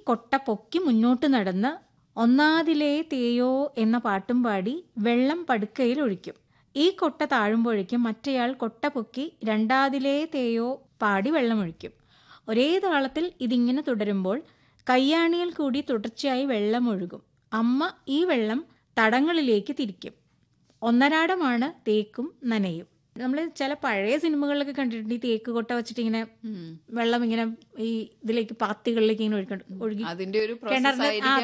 കൊട്ട പൊക്കി മുന്നോട്ട് നടന്ന് ഒന്നാതിലേ തേയോ എന്ന പാട്ടും പാടി വെള്ളം പടുക്കയിൽ ഒഴിക്കും ഈ കൊട്ട താഴുമ്പോഴേക്കും മറ്റേയാൾ കൊട്ട പൊക്കി രണ്ടാതിലേ തേയോ പാടി വെള്ളമൊഴിക്കും ഒരേ താളത്തിൽ ഇതിങ്ങനെ തുടരുമ്പോൾ കയ്യാണിയിൽ കൂടി തുടർച്ചയായി വെള്ളം ഒഴുകും അമ്മ ഈ വെള്ളം തടങ്ങളിലേക്ക് തിരിക്കും ഒന്നരാടമാണ് തേക്കും നനയും നമ്മൾ ചില പഴയ സിനിമകളിലൊക്കെ കണ്ടിട്ടുണ്ട് ഈ തേക്ക് കൊട്ട വെച്ചിട്ട് ഇങ്ങനെ വെള്ളം ഇങ്ങനെ ഈ ഇതിലേക്ക് പാത്തികളിലേക്ക് ഇങ്ങനെ ഒഴുകി ഒഴുകി അതിന്റെ ഒരു കിണറിന് പ്രോസസ് ആ